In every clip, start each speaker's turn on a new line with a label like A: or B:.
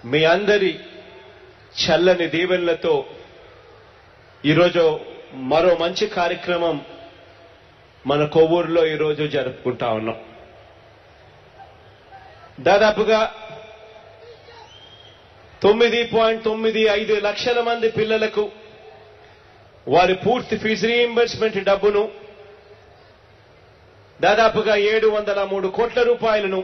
A: మీ అందరి చల్లని దీవెనలతో ఈరోజు మరో మంచి కార్యక్రమం మన కొవ్వూరులో ఈరోజు జరుపుకుంటా ఉన్నాం దాదాపుగా తొమ్మిది పాయింట్ తొమ్మిది ఐదు లక్షల మంది పిల్లలకు వారి పూర్తి ఫీజు రీయింబర్స్మెంట్ డబ్బును దాదాపుగా ఏడు వందల మూడు కోట్ల రూపాయలను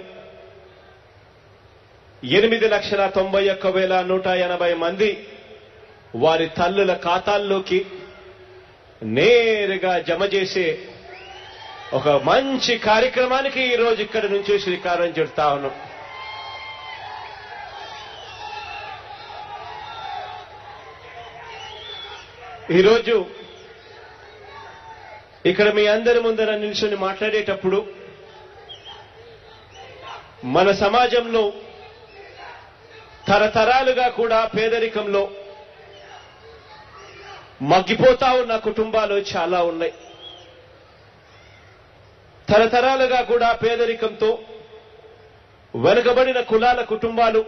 A: ఎనిమిది లక్షల తొంభై ఒక్క వేల నూట ఎనభై మంది వారి తల్లుల ఖాతాల్లోకి నేరుగా జమ చేసే ఒక మంచి కార్యక్రమానికి ఈ రోజు ఇక్కడి నుంచి శ్రీకారం చుడతా ఉన్నాం ఈరోజు ఇక్కడ మీ అందరి ముందర నిల్చొని మాట్లాడేటప్పుడు మన సమాజంలో తరతరాలుగా కూడా పేదరికంలో మగ్గిపోతా ఉన్న కుటుంబాలు చాలా ఉన్నాయి తరతరాలుగా కూడా పేదరికంతో వెనుకబడిన కులాల కుటుంబాలు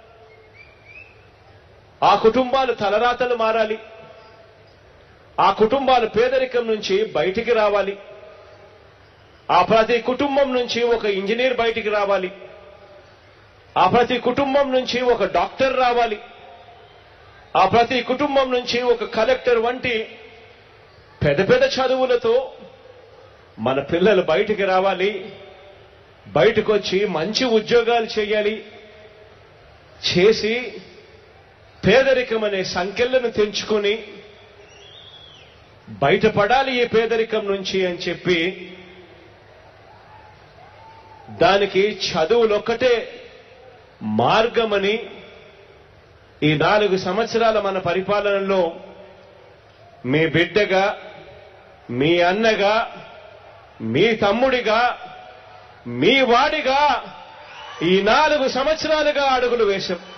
A: ఆ కుటుంబాలు తలరాతలు మారాలి ఆ కుటుంబాలు పేదరికం నుంచి బయటికి రావాలి ఆ ప్రతి కుటుంబం నుంచి ఒక ఇంజనీర్ బయటికి రావాలి ఆ ప్రతి కుటుంబం నుంచి ఒక డాక్టర్ రావాలి ఆ ప్రతి కుటుంబం నుంచి ఒక కలెక్టర్ వంటి పెద్ద పెద్ద చదువులతో మన పిల్లలు బయటికి రావాలి బయటకు వచ్చి మంచి ఉద్యోగాలు చేయాలి చేసి పేదరికం అనే సంఖ్యలను తెంచుకొని బయటపడాలి ఈ పేదరికం నుంచి అని చెప్పి దానికి చదువులొక్కటే మార్గమని ఈ నాలుగు సంవత్సరాల మన పరిపాలనలో మీ బిడ్డగా మీ అన్నగా మీ తమ్ముడిగా మీ వాడిగా ఈ నాలుగు సంవత్సరాలుగా అడుగులు వేశాం